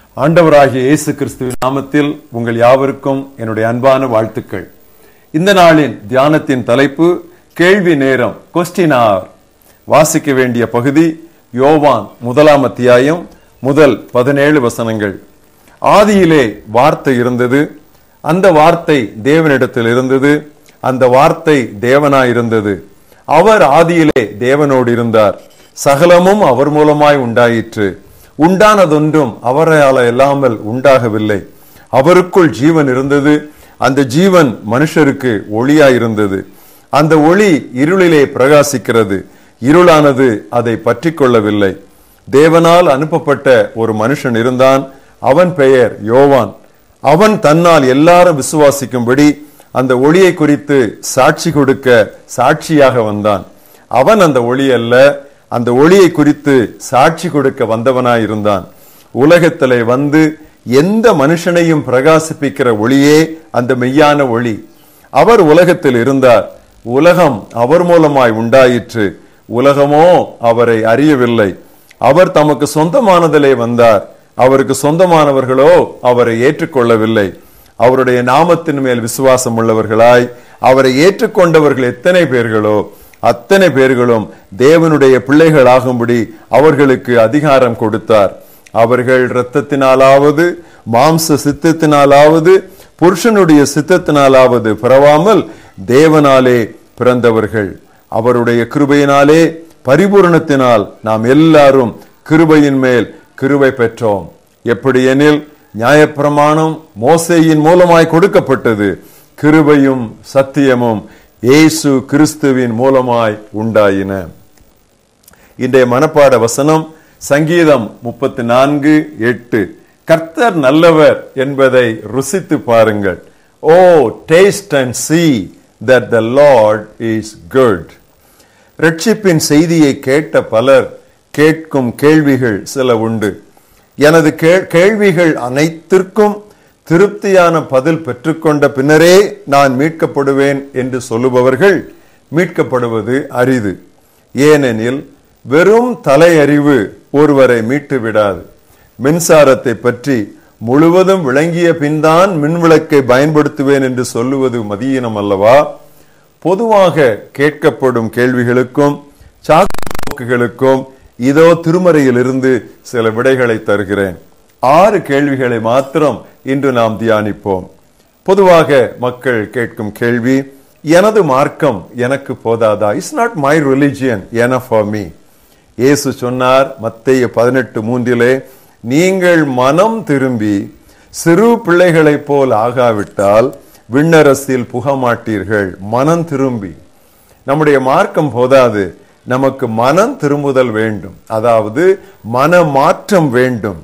ஆண்டவராகிய இயேசு கிறிஸ்துவின் நாமத்தில் உங்கள் யாவருக்கும் என்னுடைய அன்பான வாழ்த்துக்கள் இந்த நாளின் தியானத்தின் தலைப்பு கேள்வி நேரம் கொஸ்டினார் வாசிக்க வேண்டிய பகுதி யோவான் முதலாம் அத்தியாயம் முதல் பதினேழு வசனங்கள் ஆதியிலே வார்த்தை இருந்தது அந்த வார்த்தை தேவனிடத்தில் இருந்தது அந்த வார்த்தை தேவனாயிருந்தது அவர் ஆதியிலே தேவனோடு இருந்தார் சகலமும் அவர் மூலமாய் உண்டாயிற்று உண்டானதொன்றும் அவரால் இல்லாமல் உண்டாகவில்லை அவருக்குள் ஜீவன் இருந்தது அந்த ஜீவன் மனுஷருக்கு ஒளியாயிருந்தது அந்த ஒளி இருளிலே பிரகாசிக்கிறது இருளானது அதை பற்றி கொள்ளவில்லை தேவனால் அனுப்பப்பட்ட ஒரு மனுஷன் இருந்தான் அவன் பெயர் யோவான் அவன் தன்னால் எல்லாரும் விசுவாசிக்கும்படி அந்த ஒளியை குறித்து சாட்சி கொடுக்க சாட்சியாக வந்தான் அவன் அந்த ஒளி அல்ல அந்த ஒளியை குறித்து சாட்சி கொடுக்க வந்தவனாய் இருந்தான் உலகத்திலே வந்து எந்த மனுஷனையும் பிரகாசிப்பிக்கிற ஒளியே அந்த மெய்யான ஒளி அவர் உலகத்தில் இருந்தார் உலகம் அவர் மூலமாய் உண்டாயிற்று உலகமோ அவரை அறியவில்லை அவர் தமக்கு சொந்தமானதிலே வந்தார் அவருக்கு சொந்தமானவர்களோ அவரை ஏற்றுக்கொள்ளவில்லை அவருடைய நாமத்தின் மேல் விசுவாசம் உள்ளவர்களாய் அவரை ஏற்றுக்கொண்டவர்கள் எத்தனை பேர்களோ அத்தனை பேர்களும் தேவனுடைய பிள்ளைகளாகும்படி அவர்களுக்கு அதிகாரம் கொடுத்தார் அவர்கள் இரத்தத்தினாலாவது மாம்ச சித்தத்தினாலாவது புருஷனுடைய சித்தத்தினாலாவது பிறவாமல் தேவனாலே பிறந்தவர்கள் அவருடைய கிருபையினாலே பரிபூரணத்தினால் நாம் எல்லாரும் கிருபையின் மேல் கிருபை பெற்றோம் எப்படி எனில் நியாயப்பிரமாணம் மோசையின் மூலமாய் கொடுக்கப்பட்டது கிருபையும் சத்தியமும் இயேசு கிறிஸ்துவின் மூலமாய் உண்டாயின இன்றைய மனப்பாட வசனம் சங்கீதம் முப்பத்தி நான்கு எட்டு கர்த்தர் நல்லவர் என்பதை ருசித்து பாருங்கள் O taste and see that the lord is good ரட்சிப்பின் செய்தியை கேட்ட பலர் கேட்கும் கேள்விகள் சில உண்டு எனது கேள்விகள் அனைத்திற்கும் திருப்தியான பதில் பெற்றுக்கொண்ட பின்னரே நான் மீட்கப்படுவேன் என்று சொல்லுபவர்கள் மீட்கப்படுவது அரிது ஏனெனில் வெறும் தலையறிவு ஒருவரை மீட்டு விடாது மின்சாரத்தை பற்றி முழுவதும் விளங்கிய பின்தான் மின்விளக்கை பயன்படுத்துவேன் என்று சொல்லுவது மதியினம் அல்லவா பொதுவாக கேட்கப்படும் கேள்விகளுக்கும் சாக்குகளுக்கும் இதோ திருமறையிலிருந்து சில விடைகளை தருகிறேன் ஆறு கேள்விகளை மாத்திரம் இன்று நாம் தியானிப்போம் பொதுவாக மக்கள் கேட்கும் கேள்வி எனது மார்க்கம் எனக்கு போதாதா இட்ஸ் நாட் மை ரிலிஜியன் என ஃபார் மீ இயேசு சொன்னார் மத்திய பதினெட்டு மூன்றிலே நீங்கள் மனம் திரும்பி சிறு பிள்ளைகளைப் போல் ஆகாவிட்டால் விண்ணரசில் புகமாட்டீர்கள் மனம் திரும்பி நம்முடைய மார்க்கம் போதாது நமக்கு மனம் திரும்புதல் வேண்டும் அதாவது மன மாற்றம் வேண்டும்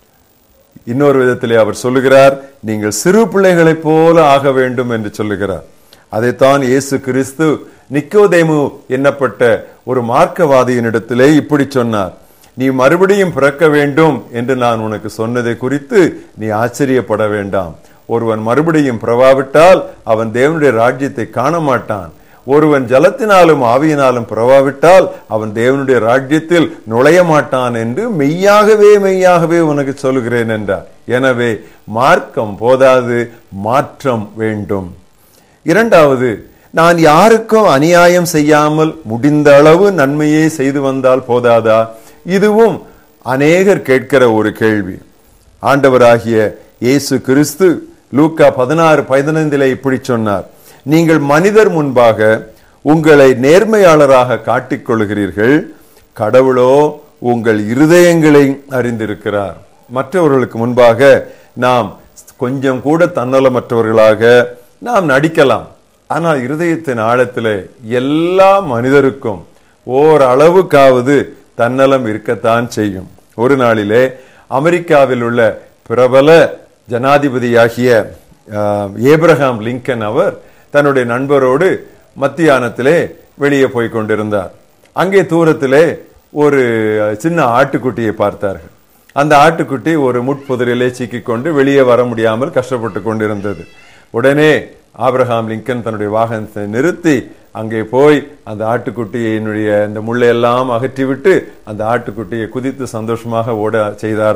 இன்னொரு விதத்திலே அவர் சொல்லுகிறார் நீங்கள் சிறு பிள்ளைகளைப் போல ஆக வேண்டும் என்று சொல்லுகிறார் அதைத்தான் இயேசு கிறிஸ்து நிக்கோதேமு என்னப்பட்ட ஒரு மார்க்கவாதியினிடத்திலே இப்படி சொன்னார் நீ மறுபடியும் பிறக்க வேண்டும் என்று நான் உனக்கு சொன்னதை குறித்து நீ ஆச்சரியப்பட வேண்டாம் ஒருவன் மறுபடியும் பிறவாவிட்டால் அவன் தேவனுடைய ராஜ்யத்தை காண மாட்டான் ஒருவன் ஜலத்தினாலும் ஆவியினாலும் பிறவாவிட்டால் அவன் தேவனுடைய ராஜ்யத்தில் நுழைய மாட்டான் என்று மெய்யாகவே மெய்யாகவே உனக்கு சொல்லுகிறேன் என்றார் எனவே மார்க்கம் போதாது மாற்றம் வேண்டும் இரண்டாவது நான் யாருக்கும் அநியாயம் செய்யாமல் முடிந்த அளவு நன்மையே செய்து வந்தால் போதாதா இதுவும் அநேகர் கேட்கிற ஒரு கேள்வி ஆண்டவராகிய இயேசு கிறிஸ்து லூக்கா பதினாறு பதினைந்திலே இப்படி சொன்னார் நீங்கள் மனிதர் முன்பாக உங்களை நேர்மையாளராக காட்டிக்கொள்கிறீர்கள் கடவுளோ உங்கள் இருதயங்களை அறிந்திருக்கிறார் மற்றவர்களுக்கு முன்பாக நாம் கொஞ்சம் கூட தன்னலமற்றவர்களாக நாம் நடிக்கலாம் ஆனால் இருதயத்தின் ஆழத்தில் எல்லா மனிதருக்கும் ஓரளவுக்காவது தன்னலம் இருக்கத்தான் செய்யும் ஒரு நாளிலே அமெரிக்காவில் உள்ள பிரபல ஜனாதிபதியாகிய ஏப்ரஹாம் லிங்கன் அவர் தன்னுடைய நண்பரோடு மத்தியானத்திலே வெளியே போய் கொண்டிருந்தார் அங்கே தூரத்திலே ஒரு சின்ன ஆட்டுக்குட்டியை பார்த்தார்கள் அந்த ஆட்டுக்குட்டி ஒரு முட்புதிரிலே சிக்கிக்கொண்டு வெளியே வர முடியாமல் கஷ்டப்பட்டு கொண்டிருந்தது உடனே ஆப்ரஹாம் லிங்கன் தன்னுடைய வாகனத்தை நிறுத்தி அங்கே போய் அந்த ஆட்டுக்குட்டியினுடைய இந்த முள்ளையெல்லாம் அகற்றிவிட்டு அந்த ஆட்டுக்குட்டியை குதித்து சந்தோஷமாக ஓட செய்தாராம்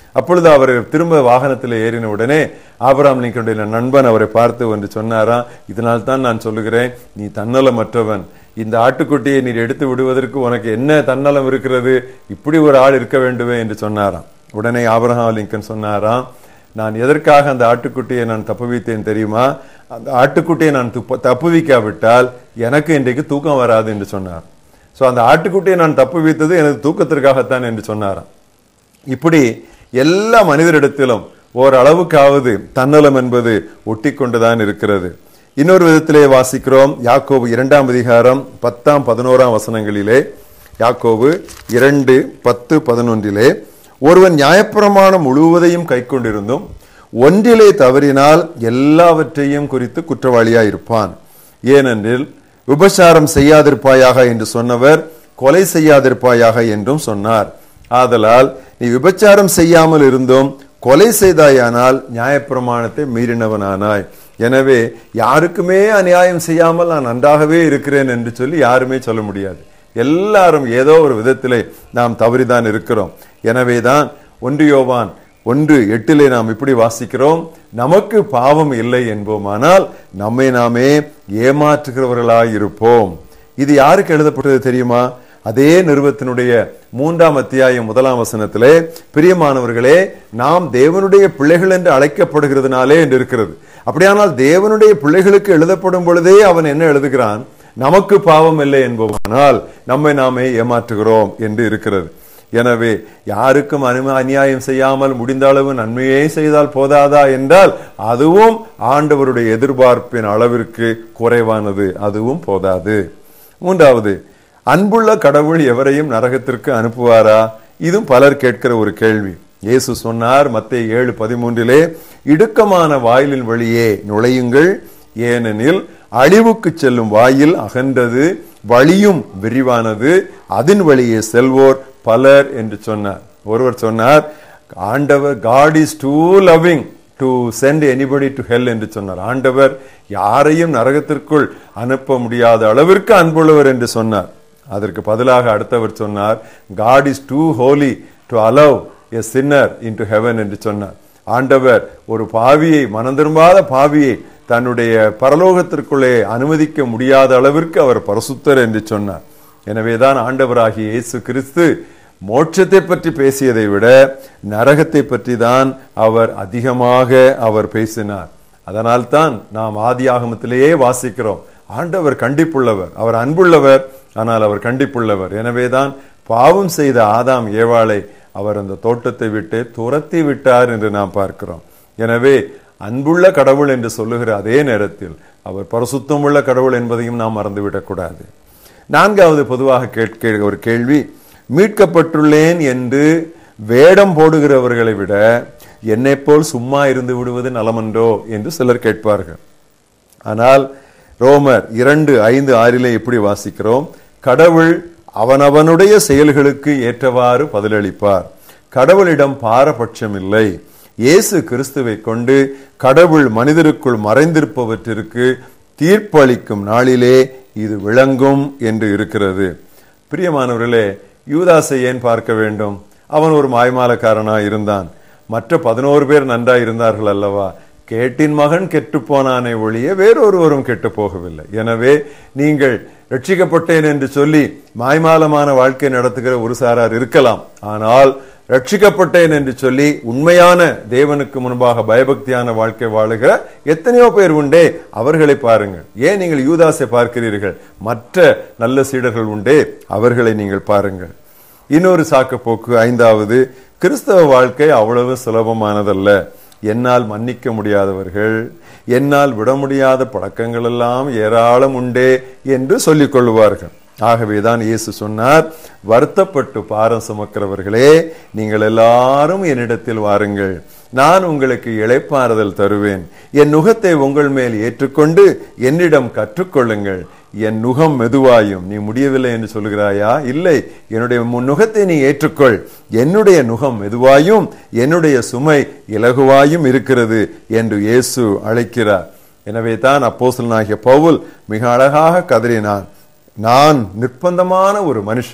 அப்பொழுது அவர் திரும்ப வாகனத்தில் ஏறின உடனே ஆபிரகாம் லிங்கனுடைய நண்பன் அவரை பார்த்து என்று சொன்னாராம் இதனால் தான் நான் சொல்லுகிறேன் நீ தன்னலமற்றவன் இந்த ஆட்டுக்குட்டியை நீர் எடுத்து விடுவதற்கு உனக்கு என்ன தன்னலம் இருக்கிறது இப்படி ஒரு ஆள் இருக்க வேண்டுமே என்று சொன்னாராம் உடனே ஆபிரகாம் லிங்கன் சொன்னாராம் நான் எதற்காக அந்த ஆட்டுக்குட்டியை நான் தப்புவித்தேன் தெரியுமா அந்த ஆட்டுக்குட்டியை நான் துப்ப- தப்புவிக்காவிட்டால் எனக்கு இன்றைக்கு தூக்கம் வராது என்று சொன்னார் சோ அந்த ஆட்டுக்குட்டியை நான் தப்புவித்தது எனது தூக்கத்திற்காகத்தான் என்று சொன்னாராம் இப்படி எல்லா மனிதரிடத்திலும் ஓரளவுக்காவது தன்னலம் என்பது ஒட்டி கொண்டுதான் இருக்கிறது இன்னொரு விதத்திலே வாசிக்கிறோம் யாக்கோபு இரண்டாம் அதிகாரம் பத்தாம் பதினோராம் வசனங்களிலே யாக்கோபு இரண்டு பத்து பதினொன்றிலே ஒருவன் நியாயப்பிரமாணம் முழுவதையும் கைக்கொண்டிருந்தும் ஒன்றிலே தவறினால் எல்லாவற்றையும் குறித்து குற்றவாளியாயிருப்பான் ஏனெனில் விபச்சாரம் செய்யாதிருப்பாயாக என்று சொன்னவர் கொலை செய்யாதிருப்பாயாக என்றும் சொன்னார் ஆதலால் நீ விபச்சாரம் செய்யாமல் இருந்தும் கொலை செய்தாயானால் நியாயப்பிரமாணத்தை மீறினவனானாய் எனவே யாருக்குமே அநியாயம் செய்யாமல் நான் நன்றாகவே இருக்கிறேன் என்று சொல்லி யாருமே சொல்ல முடியாது எல்லாரும் ஏதோ ஒரு விதத்திலே நாம் தவறிதான் இருக்கிறோம் எனவேதான் ஒன்று யோவான் ஒன்று எட்டிலே நாம் இப்படி வாசிக்கிறோம் நமக்கு பாவம் இல்லை என்போமானால் நம்மை நாமே ஏமாற்றுகிறவர்களாய் இருப்போம் இது யாருக்கு எழுதப்பட்டது தெரியுமா அதே நிறுவத்தினுடைய மூன்றாம் அத்தியாயம் முதலாம் வசனத்திலே பிரியமானவர்களே நாம் தேவனுடைய பிள்ளைகள் என்று அழைக்கப்படுகிறதுனாலே என்று இருக்கிறது அப்படியானால் தேவனுடைய பிள்ளைகளுக்கு எழுதப்படும் பொழுதே அவன் என்ன எழுதுகிறான் நமக்கு பாவம் இல்லை என்போமானால் நம்மை நாமே ஏமாற்றுகிறோம் என்று இருக்கிறது எனவே யாருக்கும் அனும அநியாயம் செய்யாமல் முடிந்த அளவு நன்மையே செய்தால் போதாதா என்றால் அதுவும் ஆண்டவருடைய எதிர்பார்ப்பின் அளவிற்கு குறைவானது அதுவும் போதாது மூன்றாவது அன்புள்ள கடவுள் எவரையும் நரகத்திற்கு அனுப்புவாரா இதுவும் பலர் கேட்கிற ஒரு கேள்வி இயேசு சொன்னார் மத்தேயு ஏழு பதிமூன்றிலே இடுக்கமான வாயிலின் வழியே நுழையுங்கள் ஏனெனில் அழிவுக்கு செல்லும் வாயில் அகன்றது வழியும் விரிவானது அதன் வழியே செல்வோர் பலர் என்று சொன்னார் ஒருவர் சொன்னார் ஆண்டவர் God is too loving to send anybody to hell என்று சொன்னார் ஆண்டவர் யாரையும் நரகத்திற்குள் அனுப்ப முடியாத அளவிற்கு அன்புள்ளவர் என்று சொன்னார் அதற்கு பதிலாக அடுத்தவர் சொன்னார் God is too holy to allow a sinner into heaven என்று சொன்னார் ஆண்டவர் ஒரு பாவியை மனம் திரும்பாத பாவியை தன்னுடைய பரலோகத்திற்குள்ளே அனுமதிக்க முடியாத அளவிற்கு அவர் பரிசுத்தர் என்று சொன்னார் எனவேதான் ஆண்டவராகிய இயேசு கிறிஸ்து மோட்சத்தை பற்றி பேசியதை விட நரகத்தை பற்றி தான் அவர் அதிகமாக அவர் பேசினார் அதனால்தான் நாம் ஆதி ஆகமத்திலேயே வாசிக்கிறோம் ஆண்டவர் கண்டிப்புள்ளவர் அவர் அன்புள்ளவர் ஆனால் அவர் கண்டிப்புள்ளவர் எனவேதான் பாவம் செய்த ஆதாம் ஏவாளை அவர் அந்த தோட்டத்தை விட்டு துரத்தி விட்டார் என்று நாம் பார்க்கிறோம் எனவே அன்புள்ள கடவுள் என்று சொல்லுகிற அதே நேரத்தில் அவர் பரிசுத்தமுள்ள கடவுள் என்பதையும் நாம் மறந்துவிடக்கூடாது நான்காவது பொதுவாக கேட்க ஒரு கேள்வி மீட்கப்பட்டுள்ளேன் என்று வேடம் போடுகிறவர்களை விட என்னை போல் சும்மா இருந்து விடுவது நலமன்றோ என்று சிலர் கேட்பார்கள் ஆனால் ரோமர் இரண்டு ஐந்து ஆறிலே எப்படி வாசிக்கிறோம் கடவுள் அவனவனுடைய செயல்களுக்கு ஏற்றவாறு பதிலளிப்பார் கடவுளிடம் பாரபட்சம் இல்லை இயேசு கிறிஸ்துவை கொண்டு கடவுள் மனிதருக்குள் மறைந்திருப்பவற்றிற்கு தீர்ப்பளிக்கும் நாளிலே இது விளங்கும் என்று இருக்கிறது பிரியமானவர்களே யூதாசை ஏன் பார்க்க வேண்டும் அவன் ஒரு மாய்மாலக்காரனா இருந்தான் மற்ற பதினோரு பேர் நன்றாய் இருந்தார்கள் அல்லவா கேட்டின் மகன் கெட்டு போனானே ஒழிய வேறொருவரும் கெட்டு போகவில்லை எனவே நீங்கள் ரட்சிக்கப்பட்டேன் என்று சொல்லி மாய்மாலமான வாழ்க்கை நடத்துகிற ஒரு சாரார் இருக்கலாம் ஆனால் ரட்சிக்கப்பட்டேன் என்று சொல்லி உண்மையான தேவனுக்கு முன்பாக பயபக்தியான வாழ்க்கை வாழுகிற எத்தனையோ பேர் உண்டே அவர்களை பாருங்கள் ஏன் நீங்கள் யூதாசை பார்க்கிறீர்கள் மற்ற நல்ல சீடர்கள் உண்டே அவர்களை நீங்கள் பாருங்கள் இன்னொரு சாக்கு போக்கு ஐந்தாவது கிறிஸ்தவ வாழ்க்கை அவ்வளவு சுலபமானதல்ல என்னால் மன்னிக்க முடியாதவர்கள் என்னால் விட முடியாத பழக்கங்கள் எல்லாம் ஏராளம் உண்டே என்று சொல்லிக் கொள்வார்கள் ஆகவேதான் இயேசு சொன்னார் வருத்தப்பட்டு பாரம் சுமக்கிறவர்களே நீங்கள் எல்லாரும் என்னிடத்தில் வாருங்கள் நான் உங்களுக்கு இளைப்பாறுதல் தருவேன் என் நுகத்தை உங்கள் மேல் ஏற்றுக்கொண்டு என்னிடம் கற்றுக்கொள்ளுங்கள் என் நுகம் மெதுவாயும் நீ முடியவில்லை என்று சொல்கிறாயா இல்லை என்னுடைய நுகத்தை நீ ஏற்றுக்கொள் என்னுடைய நுகம் மெதுவாயும் என்னுடைய சுமை இலகுவாயும் இருக்கிறது என்று இயேசு அழைக்கிறார் எனவே தான் அப்போசலனாகிய பவுல் மிக அழகாக கதறினான் நான் நிர்பந்தமான ஒரு மனுஷன்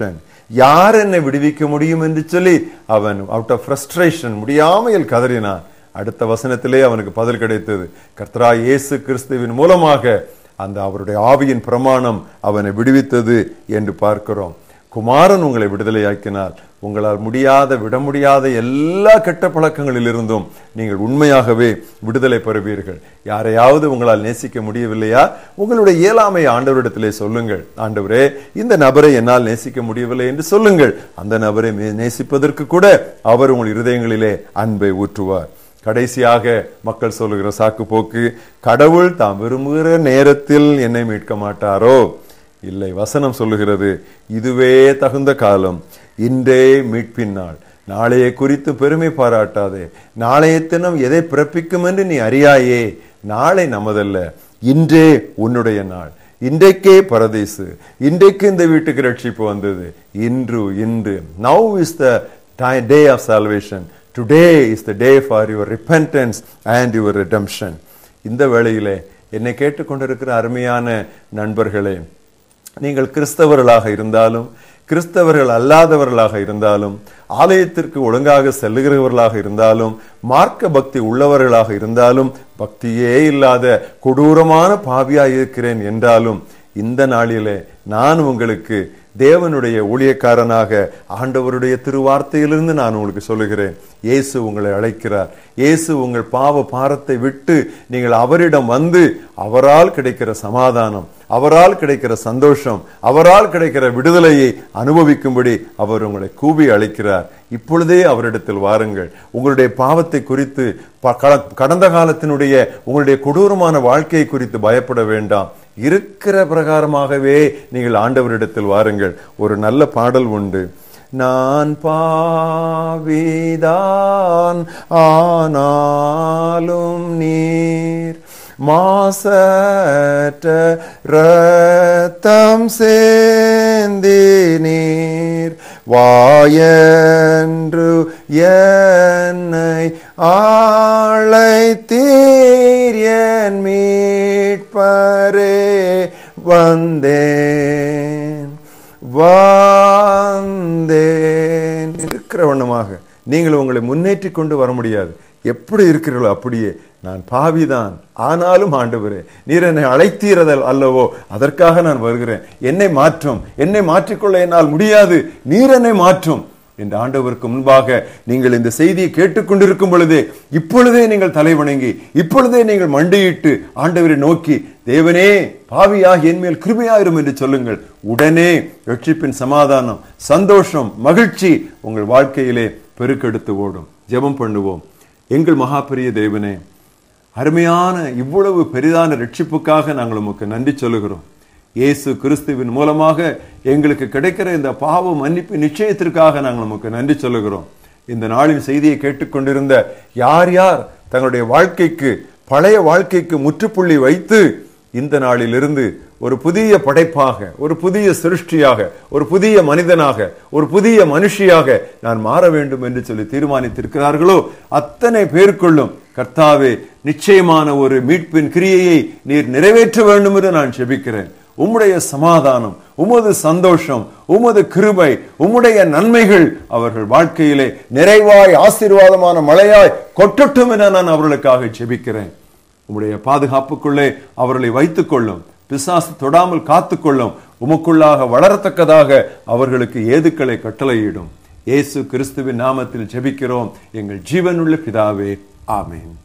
யார் என்னை விடுவிக்க முடியும் என்று சொல்லி அவன் அவுட் ஆஃப் ஃப்ரஸ்ட்ரேஷன் முடியாமையில் கதறினான் அடுத்த வசனத்திலே அவனுக்கு பதில் கிடைத்தது கர்த்தரா இயேசு கிறிஸ்துவின் மூலமாக அந்த அவருடைய ஆவியின் பிரமாணம் அவனை விடுவித்தது என்று பார்க்கிறோம் குமாரன் உங்களை விடுதலையாக்கினால் உங்களால் முடியாத விட முடியாத எல்லா கெட்ட பழக்கங்களிலிருந்தும் நீங்கள் உண்மையாகவே விடுதலை பெறுவீர்கள் யாரையாவது உங்களால் நேசிக்க முடியவில்லையா உங்களுடைய இயலாமை ஆண்டவரிடத்திலே சொல்லுங்கள் ஆண்டவரே இந்த நபரை என்னால் நேசிக்க முடியவில்லை என்று சொல்லுங்கள் அந்த நபரை மே- நேசிப்பதற்கு கூட அவர் உங்கள் இருதயங்களிலே அன்பை ஊற்றுவார் கடைசியாக மக்கள் சொல்லுகிற சாக்கு போக்கு கடவுள் தாம் விரும்புகிற நேரத்தில் என்னை மீட்க மாட்டாரோ இல்லை வசனம் சொல்லுகிறது இதுவே தகுந்த காலம் இன்றே மீட்பின் நாள் நாளைய குறித்து பெருமை பாராட்டாதே நாளைய தினம் எதை பிறப்பிக்கும் என்று நீ அறியாயே நாளை நமதல்ல இன்றே உன்னுடைய நாள் இன்றைக்கே பரதேசு இன்றைக்கு இந்த வீட்டுக்கு ரட்சிப்பு வந்தது இன்று இன்று now is the day of salvation today is the day for your repentance and your redemption இந்த வேளையிலே என்னை கேட்டுக்கொண்டிருக்கிற அருமையான நண்பர்களே நீங்கள் கிறிஸ்தவர்களாக இருந்தாலும் கிறிஸ்தவர்கள் அல்லாதவர்களாக இருந்தாலும் ஆலயத்திற்கு ஒழுங்காக செல்லுகிறவர்களாக இருந்தாலும் மார்க்க பக்தி உள்ளவர்களாக இருந்தாலும் பக்தியே இல்லாத கொடூரமான பாவியாய் இருக்கிறேன் என்றாலும் இந்த நாளிலே நான் உங்களுக்கு தேவனுடைய ஊழியக்காரனாக ஆண்டவருடைய திருவார்த்தையிலிருந்து நான் உங்களுக்கு சொல்லுகிறேன் இயேசு உங்களை அழைக்கிறார் இயேசு உங்கள் பாவ பாரத்தை விட்டு நீங்கள் அவரிடம் வந்து அவரால் கிடைக்கிற சமாதானம் அவரால் கிடைக்கிற சந்தோஷம் அவரால் கிடைக்கிற விடுதலையை அனுபவிக்கும்படி அவர் உங்களை கூவி அழைக்கிறார் இப்பொழுதே அவரிடத்தில் வாருங்கள் உங்களுடைய பாவத்தை குறித்து ப- கட- கடந்த காலத்தினுடைய உங்களுடைய கொடூரமான வாழ்க்கையை குறித்து பயப்பட வேண்டாம் இருக்கிற பிரகாரமாகவே நீங்கள் ஆண்டவரிடத்தில் வாருங்கள் ஒரு நல்ல பாடல் உண்டு நான் பாவிதான் ஆனாலும் நீர் மாசற்ற ரத்தம் சேந்தி நீர் வாயன்று என்னை ஆழைத்தீர் என் மீட்பரே வந்தேன் வந்தேன் இருக்கிற வண்ணமாக நீங்கள் உங்களை முன்னேற்றி கொண்டு வர முடியாது எப்படி இருக்கிறீர்களோ அப்படியே நான் பாவிதான் ஆனாலும் ஆண்டவரே நீர் என்னை அழைத்தீரதல் அல்லவோ அதற்காக நான் வருகிறேன் என்னை மாற்றும் என்னை மாற்றிக்கொள்ள என்னால் முடியாது நீர் என்னை மாற்றும் என்று ஆண்டவருக்கு முன்பாக நீங்கள் இந்த செய்தியை கேட்டுக்கொண்டிருக்கும் பொழுதே இப்பொழுதே நீங்கள் தலைவணங்கி இப்பொழுதே நீங்கள் மண்டியிட்டு ஆண்டவரை நோக்கி தேவனே பாவியாக என் மேல் கிருபையாயிரும் என்று சொல்லுங்கள் உடனே ரட்சிப்பின் சமாதானம் சந்தோஷம் மகிழ்ச்சி உங்கள் வாழ்க்கையிலே பெருக்கெடுத்து ஓடும் ஜெபம் பண்ணுவோம் எங்கள் மகா பெரிய தேவனே அருமையான இவ்வளவு பெரிதான ரட்சிப்புக்காக நாங்கள் உமக்கு நன்றி சொல்லுகிறோம் இயேசு கிறிஸ்துவின் மூலமாக எங்களுக்கு கிடைக்கிற இந்த பாவ மன்னிப்பு நிச்சயத்திற்காக நாங்கள் உமக்கு நன்றி சொல்லுகிறோம் இந்த நாளின் செய்தியை கேட்டுக்கொண்டிருந்த யார் யார் தங்களுடைய வாழ்க்கைக்கு பழைய வாழ்க்கைக்கு முற்றுப்புள்ளி வைத்து இந்த நாளிலிருந்து ஒரு புதிய படைப்பாக ஒரு புதிய சிருஷ்டியாக ஒரு புதிய மனிதனாக ஒரு புதிய மனுஷியாக நான் மாற வேண்டும் என்று சொல்லி தீர்மானித்திருக்கிறார்களோ அத்தனை பேருக்குள்ளும் கர்த்தாவே நிச்சயமான ஒரு மீட்பின் கிரியையை நீர் நிறைவேற்ற வேண்டும் என்று நான் செபிக்கிறேன் உம்முடைய சமாதானம் உமது சந்தோஷம் உமது கிருபை உம்முடைய நன்மைகள் அவர்கள் வாழ்க்கையிலே நிறைவாய் ஆசீர்வாதமான மழையாய் கொட்டட்டும் என நான் அவர்களுக்காக செபிக்கிறேன் உம்முடைய பாதுகாப்புக்குள்ளே அவர்களை வைத்துக் கொள்ளும் பிசாசு தொடாமல் காத்துக்கொள்ளும் உமக்குள்ளாக வளரத்தக்கதாக அவர்களுக்கு ஏதுக்களை கட்டளையிடும் இயேசு கிறிஸ்துவின் நாமத்தில் ஜெபிக்கிறோம் எங்கள் ஜீவனுள்ள பிதாவே ஆமென்